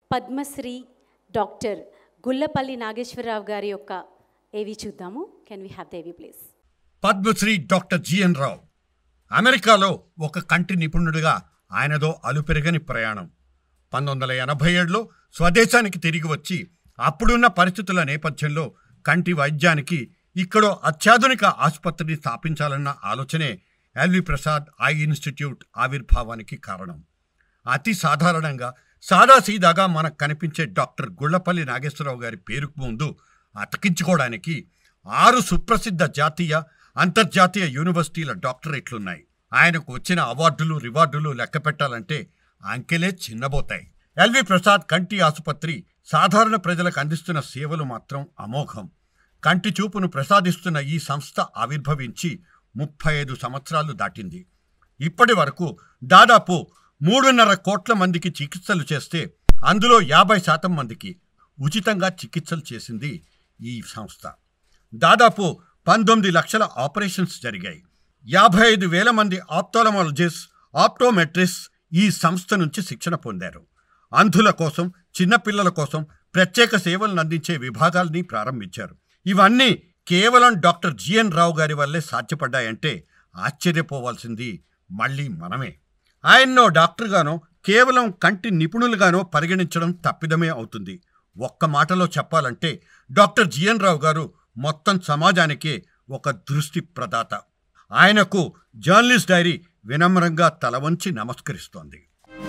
Padmashri doctor Gullapalli Nageswararao గారి యొక్క AV చూద్దాము can we have the AV please Padmashri doctor GN Rao అమెరికాలో ఒక కంటి నిపుణుడిగా ఆయనదో అలుపెరగని ప్రయాణం పంతొమ్మిది వందల ఎనభై ఏడులో స్వదేశానికి తిరిగి వచ్చి అప్పుడున్న పరిస్థితుల నేపథ్యంలో కంటి వైద్యానికి ఇక్కడో అత్యాధునిక ఆసుపత్రిని స్థాపించాలన్న ఆలోచనే ఎల్వి ప్రసాద్ ఐ ఇన్స్టిట్యూట్ ఆవిర్భావానికి కారణం అతి సాధారణంగా సాదాసీదాగా మనకు కనిపించే డాక్టర్ గుళ్లపల్లి నాగేశ్వరరావు గారి పేరుకు ముందు అతికించుకోవడానికి ఆరు సుప్రసిద్ధ జాతీయ అంతర్జాతీయ యూనివర్సిటీల డాక్టరేట్లున్నాయి ఆయనకు వచ్చిన అవార్డులు రివార్డులు లెక్క పెట్టాలంటే అంకెలే చిన్నబోతాయి ఎల్వి ప్రసాద్ కంటి ఆసుపత్రి సాధారణ ప్రజలకు అందిస్తున్న సేవలు మాత్రం అమోఘం కంటి చూపును ప్రసాదిస్తున్న ఈ సంస్థ ఆవిర్భవించి ముప్పై ఐదు సంవత్సరాలు దాటింది ఇప్పటి వరకు దాదాపు మూడున్నర కోట్ల మందికి చికిత్సలు చేస్తే అందులో యాభై శాతం మందికి ఉచితంగా చికిత్సలు చేసింది ఈ సంస్థ దాదాపు పంతొమ్మిది లక్షల ఆపరేషన్స్ జరిగాయి యాభై ఐదు వేల మంది ఆప్థాలమాలజిస్ట్ ఆప్టోమెట్రిస్ట్ ఈ సంస్థ నుంచి శిక్షణ పొందారు అంధుల కోసం చిన్నపిల్లల కోసం ప్రత్యేక సేవలను అందించే విభాగాల్ని ప్రారంభించారు ఇవన్నీ కేవలం డాక్టర్ జిఎన్ రావు గారి వల్లే సాధ్యపడ్డాయంటే ఆశ్చర్యపోవాల్సింది మళ్ళీ మనమే ఆయన్నో డాక్టర్గానో కేవలం కంటి నిపుణులుగానో పరిగణించడం తప్పిదమే అవుతుంది ఒక్క మాటలో చెప్పాలంటే డాక్టర్ జిఎన్ రావు గారు మొత్తం సమాజానికే ఒక దృష్టి ప్రదాత ఆయనకు జర్నలిస్ట్ డైరీ వినమ్రంగా తలవంచి నమస్కరిస్తోంది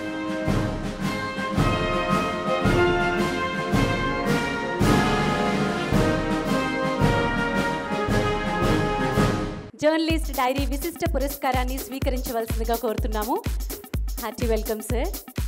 జర్నలిస్ట్ డైరీ విశిష్ట పురస్కారాన్ని స్వీకరించవలసిందిగా కోరుతున్నాము హార్టీ వెల్కమ్ సార్